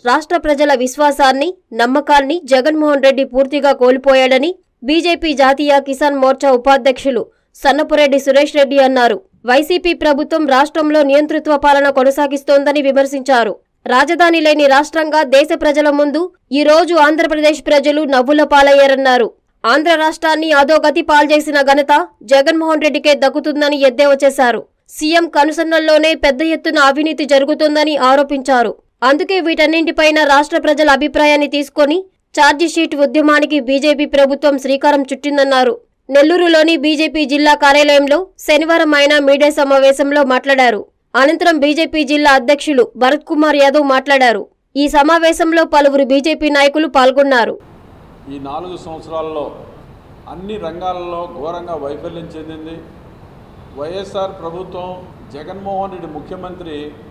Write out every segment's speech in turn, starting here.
రాష్ట్ర ప్రజల విశ్వాసాన్ని నమ్మకాన్ని జగన్మోహన్ రెడ్డి పూర్తిగా కోల్పోయాడని బీజేపీ జాతీయ కిసాన్ మోర్చా ఉపాధ్యక్షులు సన్నపురెడ్డి సురేష్ రెడ్డి అన్నారు వైసీపీ ప్రభుత్వం రాష్ట్రంలో నియంతృత్వ పాలన కొనసాగిస్తోందని విమర్శించారు రాజధాని లేని రాష్ట్రంగా దేశ ప్రజల ముందు ఈ రోజు ఆంధ్రప్రదేశ్ ప్రజలు నవ్వుల పాలయ్యారన్నారు ఆంధ్ర రాష్ట్రాన్ని అధోగతి పాల్చేసిన ఘనత జగన్మోహన్ రెడ్డికే దక్కుతుందని ఎద్దేవా చేశారు సీఎం కనుసన్నల్లోనే పెద్ద ఎత్తున అవినీతి జరుగుతుందని ఆరోపించారు అందుకే వీటన్నింటిపైన రాష్ట్ర ప్రజల అభిప్రాయాన్ని తీసుకొని ఛార్జిషీట్ ఉద్యమానికి బీజేపీ ప్రభుత్వం శ్రీకారం చుట్టిందన్నారు నెల్లూరులోని బీజేపీ జిల్లా కార్యాలయంలో శనివారం ఆయన మీడియా సమావేశంలో మాట్లాడారు అనంతరం బీజేపీ జిల్లా అధ్యక్షులు భరత్ కుమార్ యాదవ్ మాట్లాడారు ఈ సమావేశంలో పలువురు బీజేపీ నాయకులు పాల్గొన్నారు ఈ నాలుగు సంవత్సరాల్లో అన్ని రంగాలలో ఘోరంగా వైఫల్యం చెందింది వైఎస్ఆర్ ప్రభుత్వం జగన్మోహన్ రెడ్డి ముఖ్యమంత్రి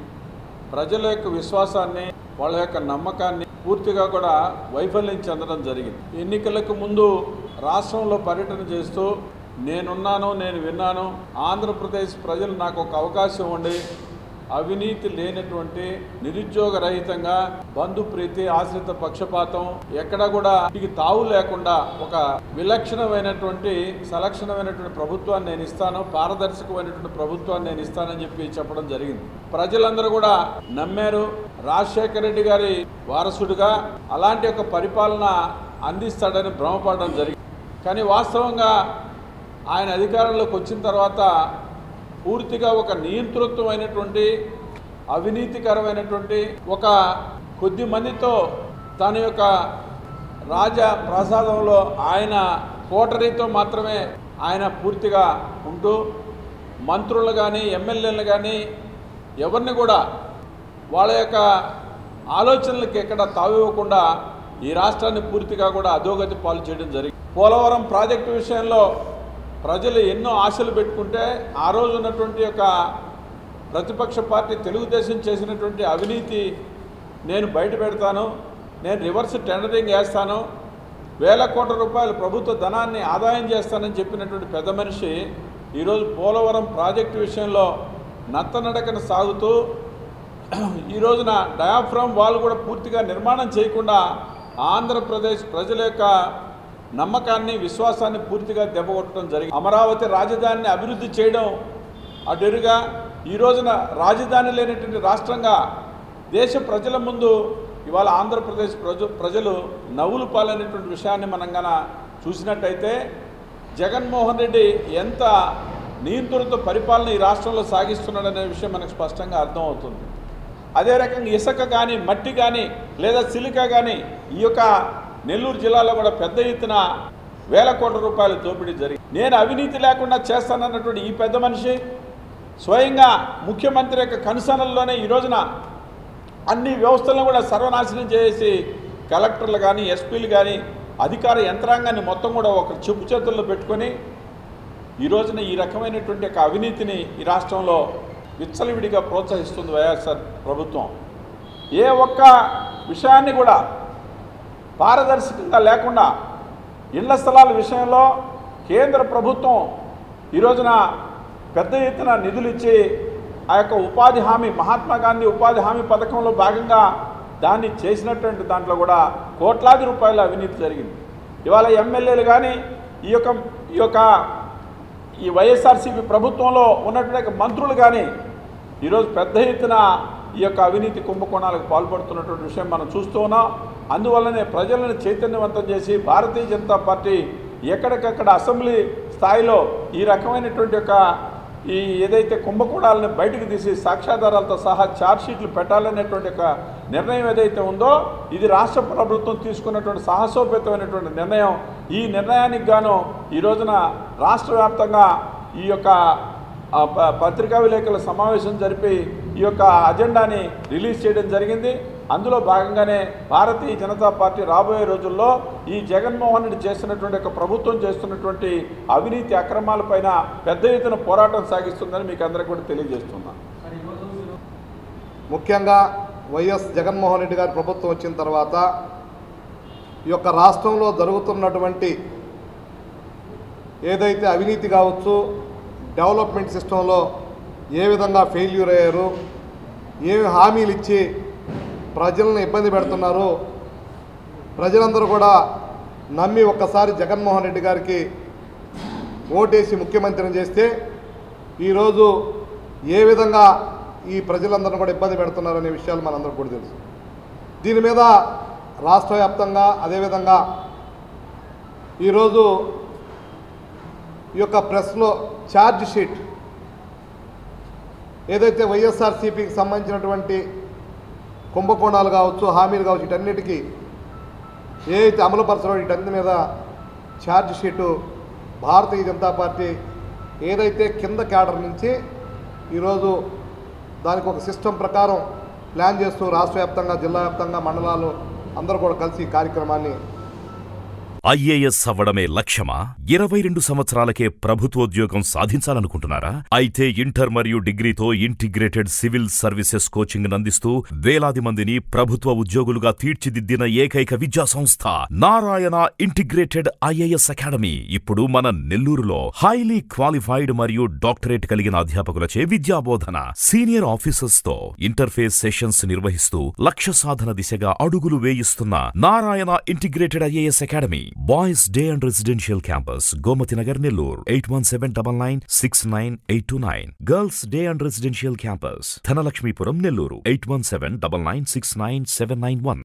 ప్రజల యొక్క విశ్వాసాన్ని వాళ్ళ యొక్క నమ్మకాన్ని పూర్తిగా కూడా వైఫల్యం చెందడం జరిగింది ఎన్నికలకు ముందు రాష్ట్రంలో పర్యటన చేస్తూ నేనున్నాను నేను విన్నాను ఆంధ్రప్రదేశ్ ప్రజలు నాకు ఒక అవకాశం ఉండి అవినీతి లేనటువంటి నిరుద్యోగ రహితంగా బంధు ప్రీతి ఆశ్రిత పక్షపాతం ఎక్కడ కూడా ఇది తావు లేకుండా ఒక విలక్షణమైనటువంటి సలక్షణమైనటువంటి ప్రభుత్వాన్ని నేను ఇస్తాను పారదర్శకమైనటువంటి ప్రభుత్వాన్ని నేను ఇస్తానని చెప్పి చెప్పడం జరిగింది ప్రజలందరూ కూడా నమ్మారు రాజశేఖర రెడ్డి గారి వారసుడిగా అలాంటి ఒక పరిపాలన అందిస్తాడని భ్రమపడడం జరిగింది కానీ వాస్తవంగా ఆయన అధికారంలోకి వచ్చిన తర్వాత పూర్తిగా ఒక నియంతృత్వమైనటువంటి అవినీతికరమైనటువంటి ఒక కొద్ది మందితో తన యొక్క రాజ ప్రసాదంలో ఆయన కోటరీతో మాత్రమే ఆయన పూర్తిగా ఉంటూ మంత్రులు కానీ ఎమ్మెల్యేలు కానీ ఎవరిని కూడా వాళ్ళ యొక్క ఆలోచనలకు ఎక్కడ తావివ్వకుండా ఈ రాష్ట్రాన్ని పూర్తిగా కూడా అధోగతి పాలు చేయడం జరిగింది పోలవరం ప్రాజెక్టు విషయంలో ప్రజలు ఎన్నో ఆశలు పెట్టుకుంటే ఆ రోజు ఉన్నటువంటి యొక్క ప్రతిపక్ష పార్టీ తెలుగుదేశం చేసినటువంటి అవినీతి నేను బయట పెడతాను నేను రివర్స్ టెండరింగ్ వేస్తాను వేల కోట్ల రూపాయల ప్రభుత్వ ధనాన్ని ఆదాయం చేస్తానని చెప్పినటువంటి పెద్ద మనిషి ఈరోజు పోలవరం ప్రాజెక్టు విషయంలో నత్తనడకన సాగుతూ ఈ రోజున డయాఫ్రామ్ వాల్ కూడా పూర్తిగా నిర్మాణం చేయకుండా ఆంధ్రప్రదేశ్ ప్రజల యొక్క నమ్మకాన్ని విశ్వాసాన్ని పూర్తిగా దెబ్బకొట్టడం జరిగింది అమరావతి రాజధానిని అభివృద్ధి చేయడం అటుగా ఈ రోజున రాజధాని లేనటువంటి రాష్ట్రంగా దేశ ప్రజల ముందు ఇవాళ ఆంధ్రప్రదేశ్ ప్రజ ప్రజలు నవ్వులు పాలైనటువంటి విషయాన్ని మనం గన చూసినట్టయితే జగన్మోహన్ రెడ్డి ఎంత నియంత్రణతో పరిపాలన ఈ రాష్ట్రంలో సాగిస్తున్నాడనే విషయం మనకు స్పష్టంగా అర్థమవుతుంది అదే రకంగా ఇసుక కానీ మట్టి కానీ లేదా సిలికా కానీ ఈ యొక్క నెల్లూరు జిల్లాలో కూడా పెద్ద ఎత్తున వేల కోట్ల రూపాయల దోపిడీ జరిగింది నేను అవినీతి లేకుండా చేస్తానన్నటువంటి ఈ పెద్ద మనిషి స్వయంగా ముఖ్యమంత్రి యొక్క కనుసనల్లోనే ఈ రోజున అన్ని వ్యవస్థలను కూడా సర్వనాశనం చేసి కలెక్టర్లు కానీ ఎస్పీలు కానీ అధికార యంత్రాంగాన్ని మొత్తం కూడా ఒక చెప్పు చేతుల్లో పెట్టుకొని ఈ రోజున ఈ రకమైనటువంటి ఒక అవినీతిని ఈ రాష్ట్రంలో విచ్చలవిడిగా ప్రోత్సహిస్తుంది వైఎస్ఆర్ ప్రభుత్వం ఏ ఒక్క విషయాన్ని కూడా పారదర్శకంగా లేకుండా ఇళ్ల స్థలాల విషయంలో కేంద్ర ప్రభుత్వం ఈ రోజున పెద్ద ఎత్తున నిధులు ఇచ్చి ఆ యొక్క ఉపాధి హామీ మహాత్మా గాంధీ ఉపాధి హామీ పథకంలో భాగంగా దాన్ని చేసినటువంటి దాంట్లో కూడా కోట్లాది రూపాయల అవినీతి జరిగింది ఇవాళ ఎమ్మెల్యేలు కానీ ఈ యొక్క ఈ యొక్క ఈ వైఎస్ఆర్సీపీ ప్రభుత్వంలో ఉన్నటువంటి మంత్రులు కానీ ఈరోజు పెద్ద ఎత్తున ఈ యొక్క అవినీతి కుంభకోణాలకు పాల్పడుతున్నటువంటి విషయం మనం చూస్తూ ఉన్నాం అందువల్లనే ప్రజలను చైతన్యవంతం చేసి భారతీయ జనతా పార్టీ ఎక్కడికక్కడ అసెంబ్లీ స్థాయిలో ఈ రకమైనటువంటి యొక్క ఈ ఏదైతే కుంభకోణాలను బయటకు తీసి సాక్ష్యాధారాలతో సహా ఛార్జ్షీట్లు పెట్టాలనేటువంటి ఒక నిర్ణయం ఏదైతే ఉందో ఇది రాష్ట్ర ప్రభుత్వం తీసుకున్నటువంటి సాహసోపేతమైనటువంటి నిర్ణయం ఈ నిర్ణయానికి గాను ఈ రోజున రాష్ట్ర వ్యాప్తంగా ఈ యొక్క ఆ, ప- పత్రికా విలేకరుల సమావేశం జరిపి ఈ యొక్క అజెండాని రిలీజ్ చేయడం జరిగింది అందులో భాగంగానే భారతీయ జనతా పార్టీ రాబోయే రోజుల్లో ఈ జగన్మోహన్ రెడ్డి చేస్తున్నటువంటి ఒక ప్రభుత్వం చేస్తున్నటువంటి అవినీతి అక్రమాలపైన పెద్ద ఎత్తున పోరాటం సాగిస్తుందని మీకు అందరికీ కూడా తెలియజేస్తున్నాను ముఖ్యంగా వైఎస్ జగన్మోహన్ రెడ్డి గారి ప్రభుత్వం వచ్చిన తర్వాత ఈ యొక్క రాష్ట్రంలో జరుగుతున్నటువంటి ఏదైతే అవినీతి కావచ్చు డెవలప్మెంట్ సిస్టంలో ఏ విధంగా ఫెయిల్యూర్ అయ్యారు ఏమి హామీలు ఇచ్చి ప్రజలను ఇబ్బంది పెడుతున్నారు ప్రజలందరూ కూడా నమ్మి ఒక్కసారి జగన్మోహన్ రెడ్డి గారికి ఓటేసి ముఖ్యమంత్రిని చేస్తే ఈరోజు ఏ విధంగా ఈ ప్రజలందరూ కూడా ఇబ్బంది పెడుతున్నారనే విషయాలు మనందరికీ కూడా తెలుసు దీని మీద రాష్ట్ర వ్యాప్తంగా అదేవిధంగా ఈరోజు ఈ యొక్క ప్రెస్లో ఛార్జ్ షీట్ ఏదైతే వైఎస్ఆర్సీపీకి సంబంధించినటువంటి కుంభకోణాలు కావచ్చు హామీలు కావచ్చు వీటన్నిటికీ ఏదైతే అమలుపరచడో వీటన్నిటి మీద charge sheet Bharatiya Janata party ఏదైతే కింద క్యాడర్ నుంచి ఈరోజు దానికి ఒక సిస్టమ్ ప్రకారం ప్లాన్ చేస్తూ రాష్ట్ర వ్యాప్తంగా జిల్లా వ్యాప్తంగా మండలాలు అందరూ కూడా కలిసి ఈ కార్యక్రమాన్ని ఐఏఎస్ అవ్వడమే లక్ష్యమా ఇరవై రెండు సంవత్సరాలకే ప్రభుత్వోద్యోగం సాధించాలనుకుంటున్నారా అయితే ఇంటర్ మరియు డిగ్రీతో ఇంటిగ్రేటెడ్ సివిల్ సర్వీసెస్ కోచింగ్ అందిస్తూ వేలాది మందిని ప్రభుత్వ ఉద్యోగులుగా తీర్చిదిద్దిన ఏకైక విద్యా సంస్థ నారాయణ ఇంటిగ్రేటెడ్ ఐఏఎస్ అకాడమీ ఇప్పుడు మన నెల్లూరులో హైలీ క్వాలిఫైడ్ మరియు డాక్టరేట్ కలిగిన అధ్యాపకులచే విద్యాబోధన సీనియర్ ఆఫీసర్స్ తో ఇంటర్ఫేస్ సెషన్స్ నిర్వహిస్తూ లక్ష్య సాధన దిశగా అడుగులు వేయిస్తున్న Narayana integrated IAS academy boys day and residential campus Gomathi Nagar Nellore eight one seven double nine six nine eight two nine girls day and residential campus Dhanalakshmipuram Nellore eight one seven double nine six nine seven nine one